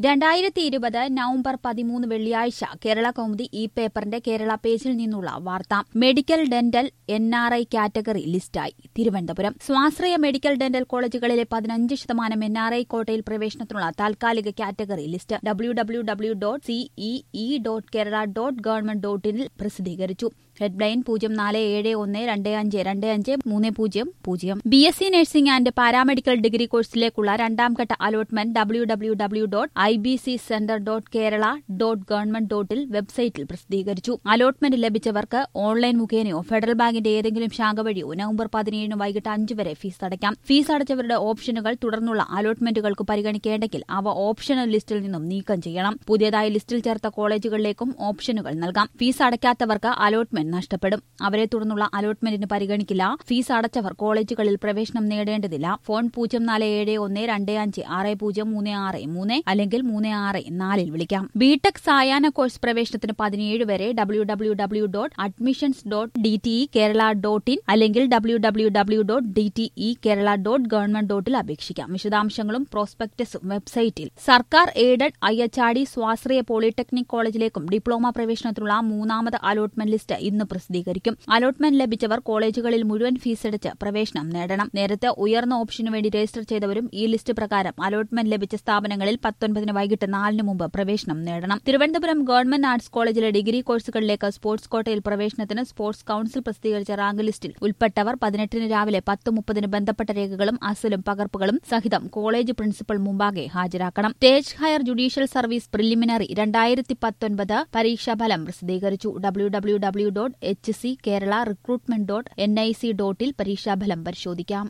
രണ്ടായിരത്തി ഇരുപത് നവംബർ പതിമൂന്ന് വെള്ളിയാഴ്ച കേരള കൗമുദി ഈ പേപ്പറിന്റെ കേരള പേജിൽ നിന്നുള്ള വാർത്ത medical dental N R I category ലിസ്റ്റായി തിരുവനന്തപുരം സ്വാശ്രയ മെഡിക്കൽ ഡെന്റൽ കോളേജുകളിലെ പതിനഞ്ച് ശതമാനം എൻ ആർ ഐ കോട്ടയിൽ പ്രവേശനത്തിനുള്ള താൽക്കാലിക category list W W W dot CEE dot Kerala dot government dot ഇനിൽ പ്രസിദ്ധീകരിച്ചു ഹെഡ്ലൈൻ പൂജ്യം നാല് ഏഴ് ഒന്ന് രണ്ട് അഞ്ച് രണ്ട് അഞ്ച് മൂന്ന് പൂജ്യം പൂജ്യം B S C nursing and paramedical degree കോഴ്സിലേക്കുള്ള രണ്ടാം ഘട്ട allotment W W W dot I B C centre dot Kerala dot government ഡോട്ടിൽ വെബ്സൈറ്റിൽ പ്രസിദ്ധീകരിച്ചു അലോട്ട്മെന്റ് ലഭിച്ചവർക്ക് ഓൺലൈൻ മുഖേനയോ ഫെഡറൽ ബാങ്കിന്റെ ഏതെങ്കിലും ശാഖ വഴിയോ നവംബർ പതിനേഴിന് വൈകിട്ട് അഞ്ച് വരെ ഫീസ് അടയ്ക്കാം ഫീസ് അടച്ചവരുടെ ഓപ്ഷനുകൾ തുടർന്നുള്ള അലോട്ട്മെന്റുകൾക്ക് പരിഗണിക്കേണ്ടെങ്കിൽ അവ ഓപ്ഷണൽ ലിസ്റ്റിൽ നിന്നും നീക്കം ചെയ്യണം പുതിയതായി ലിസ്റ്റിൽ ചേർത്ത കോളേജുകളിലേക്കും ഓപ്ഷനുകൾ നൽകാം ഫീസ് അടയ്ക്കാത്തവർക്ക് അലോട്ട്മെന്റ് നഷ്ടപ്പെടും അവരെ തുടർന്നുള്ള അലോട്ട്മെന്റിന് പരിഗണിക്കില്ല ഫീസ് അടച്ചവർ കോളേജുകളിൽ പ്രവേശനം നേടേണ്ടതില്ല ഫോൺ പൂജ്യം നാല് ഏഴ് ഒന്ന് രണ്ട് അഞ്ച് ആറ് പൂജ്യം മൂന്ന് ആറ് മൂന്ന് അല്ലെങ്കിൽ മൂന്ന് ആറ് നാലിൽ വിളിക്കാം ബിടെക് സായാഹ്ന കോഴ്സ് പ്രവേശനത്തിന് പതിനേഴ് വരെ W W W dot admissions dot D T E Kerala dot in അല്ലെങ്കിൽ W W W dot D T E Kerala dot government ഡോട്ടിൽ അപേക്ഷിക്കാം വിശദാംശങ്ങളും പ്രോസ്പെക്ടസും വെബ്സൈറ്റിൽ സർക്കാർ എയ്ഡഡ് അയ്യച്ചാടി സ്വാശ്രയ പോളിടെക്നിക് കോളേജിലേക്കും ഡിപ്ലോമ പ്രവേശനത്തിനുള്ള മൂന്നാമത് അലോട്ട്മെന്റ് ലിസ്റ്റ് ഇന്ന് പ്രസിദ്ധീകരിക്കും അലോട്ട്മെന്റ് ലഭിച്ചവർ കോളേജുകളിൽ മുഴുവൻ ഫീസടിച്ച് പ്രവേശനം നേടണം നേരത്തെ ഉയർന്ന ഓപ്ഷനു വേണ്ടി രജിസ്റ്റർ ചെയ്തവരും ഈ ലിസ്റ്റ് പ്രകാരം അലോട്ട്മെന്റ് ലഭിച്ച സ്ഥാപനങ്ങളിൽ പത്തൊൻപതിന് വൈകിട്ട് നാലിന് മുമ്പ് പ്രവേശനം നേടണം തിരുവനന്തപുരം ഗവൺമെന്റ് ആർട്സ് കോളേജിലെ ഡിഗ്രി കോഴ്സുകളിലേക്ക് സ്പോർട്സ് കോട്ടയിൽ പ്രവേശനത്തിന് സ്പോർട്സ് കൌൺസിൽ പ്രസിദ്ധീകരിച്ച റാങ്ക് ലിസ്റ്റിൽ ഉൾപ്പെട്ടവർ പതിനെട്ടിന് രാവിലെ പത്ത് മുപ്പതിന് ബന്ധപ്പെട്ട രേഖകളും അസലും പകർപ്പുകളും സഹിതം കോളേജ് പ്രിൻസിപ്പൽ മുമ്പാകെ ഹാജരാക്കണം stage higher judicial service preliminary രണ്ടായിരത്തി പത്തൊൻപത് പരീക്ഷാഫലം പ്രസിദ്ധീകരിച്ചു W W W dot H C Kerala recruitment dot N I C ഡോട്ടിൽ പരീക്ഷാഫലം പരിശോധിക്കാം